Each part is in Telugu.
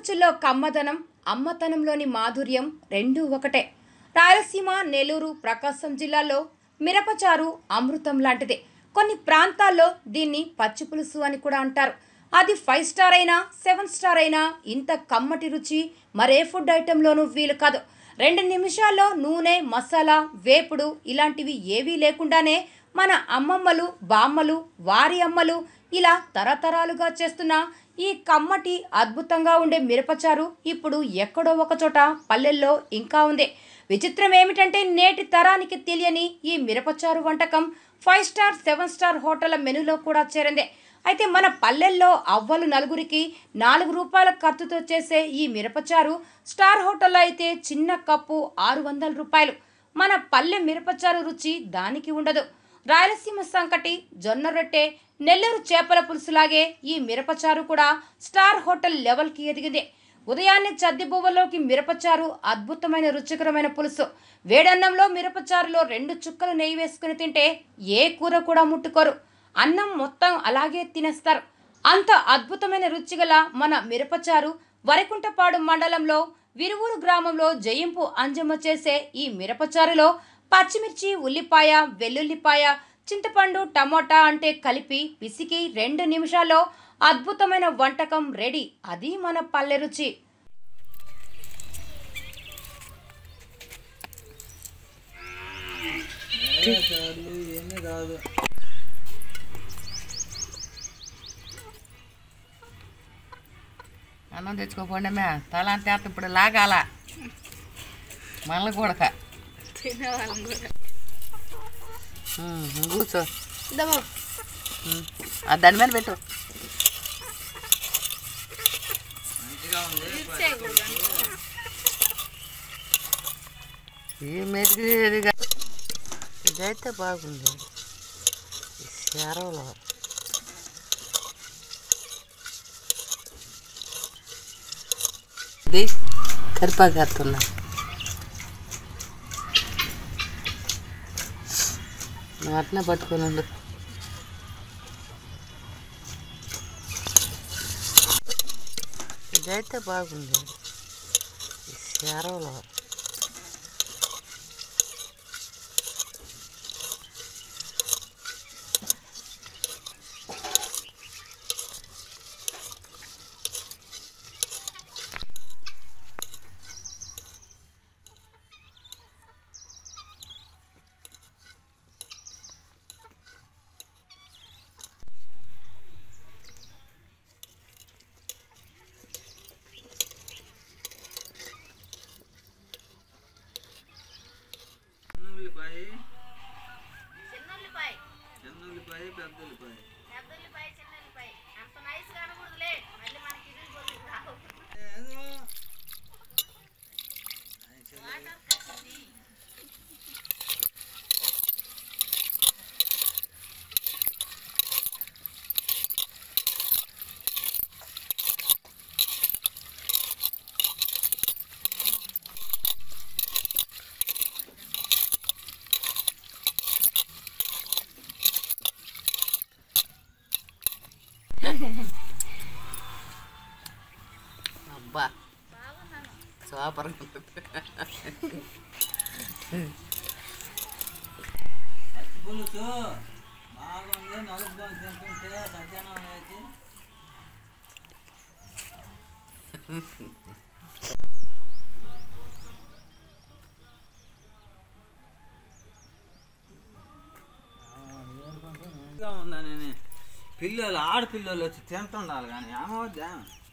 రుచుల్లో కమ్మదనం అమ్మతనంలోని మాధుర్యం రెండూ ఒకటే రాయలసీమ నెల్లూరు ప్రకాశం జిల్లాలో మిరపచారు అమృతం లాంటిదే కొన్ని ప్రాంతాల్లో దీన్ని పచ్చి పులుసు అని కూడా అంటారు అది ఫైవ్ స్టార్ అయినా సెవెన్ స్టార్ అయినా ఇంత కమ్మటి రుచి మరే ఫుడ్ ఐటెంలోనూ వీలు కాదు రెండు నిమిషాల్లో నూనె మసాలా వేపుడు ఇలాంటివి ఏవీ లేకుండానే మన అమ్మమ్మలు బామ్మలు వారి అమ్మలు ఇలా తరతరాలుగా చేస్తున్న ఈ కమ్మటి అద్భుతంగా ఉండే మిరపచారు ఇప్పుడు ఎక్కడో ఒక చోట పల్లెల్లో ఇంకా ఉంది విచిత్రం ఏమిటంటే నేటి తరానికి తెలియని ఈ మిరపచారు వంటకం ఫైవ్ స్టార్ సెవెన్ స్టార్ హోటళ్ల మెనూలో కూడా చేరింది అయితే మన పల్లెల్లో అవ్వలు నలుగురికి నాలుగు రూపాయల ఖర్చుతో చేసే ఈ మిరపచారు స్టార్ హోటల్లో అయితే చిన్న కప్పు ఆరు వందల రూపాయలు మన పల్లె మిరపచారు రుచి దానికి ఉండదు రాయలసీమ సంకటి జొన్న రొట్టె నెల్లూరు చేపల పులుసులాగే ఈ మిరపచారు కూడా స్టార్ హోటల్ లెవెల్కి ఎదిగింది ఉదయాన్నే చద్ది బువ్వలోకి మిరపచారు అద్భుతమైన రుచికరమైన పులుసు వేడన్నంలో మిరపచారులో రెండు చుక్కలు నెయ్యి వేసుకుని తింటే ఏ కూర కూడా ముట్టుకోరు అన్నం మొత్తం అలాగే తినేస్తారు అంత అద్భుతమైన రుచిగల మన మిరపచారు వరికుంటపాడు మండలంలో విరువూరు గ్రామంలో జయింపు అంజమ్మ చేసే ఈ మిరపచారులో పచ్చిమిర్చి ఉల్లిపాయ వెల్లుల్లిపాయ చింతపండు టమోటా అంటే కలిపి పిసికి రెండు నిమిషాల్లో అద్భుతమైన వంటకం రెడీ అది మన పల్లె రుచి ఏమీ కాదు అన్నం తెచ్చుకోపోండి మే తల అంతే ఇప్పుడు లాగాల మళ్ళీ కూడక ఉమ్, కూర్చో ఉమ్, ఆ దాని మీద పెట్టు ఈ మెరుగు ఇదిగా ఇదైతే బాగుంది ఈ శరవలో ఇది కరిపాకు వేస్తున్నా నువ్వు అట్నే పట్టుకొని ఉండు ఇదైతే బాగుంది ఈ శరవలో చిన్న ఉల్లిపాయ చిన్న ఉల్లిపాయ పెద్ద ఉల్లిపాయ ఏదో. అబ్బా సూపర్ పులుసు బాగుంది నలుపుకొని తింటుంటే సత్యానం వేసి ఇంకా ఉందా నేను పిల్లలు ఆడపిల్లలు వచ్చి తింటుండాలి కానీ ఏమవుద్దా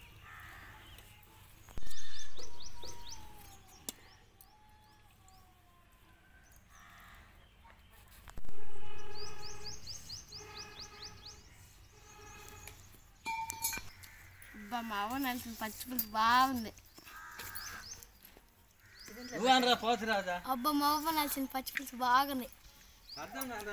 అబ్బా మా అవ్వ నలిసిన పచ్చిపులుసు బాగుంది నువ్వనరా పోతురాజా అబ్బా మా అవ్వ నలిసిన పచ్చిపులుసు బాగుంది అర్థం కాదు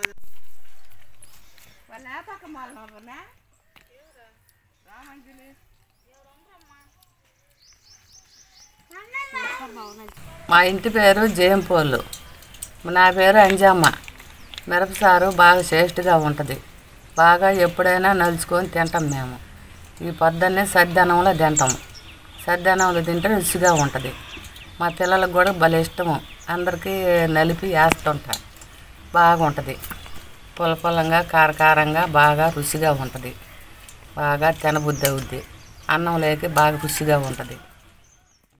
మా ఇంటి పేరు జయంపోలు నా పేరు అంజమ్మ మిరపసారు బాగా టేస్ట్గా ఉంటుంది బాగా ఎప్పుడైనా నలుచుకొని తింటాం మేము ఈ పొద్దున్నే సద్దనంలో తింటాము సద్దనంలో తింటే రుచిగా ఉంటుంది మా పిల్లలకు కూడా భలే ఇష్టము అందరికీ నలిపి వేస్తుంటా బాగుంటుంది పుల్ల పుల్లంగా కారకారంగా బాగా రుచిగా ఉంటుంది బాగా తినబుద్ధి అవుద్ది అన్నం లేక బాగా రుచిగా ఉంటుంది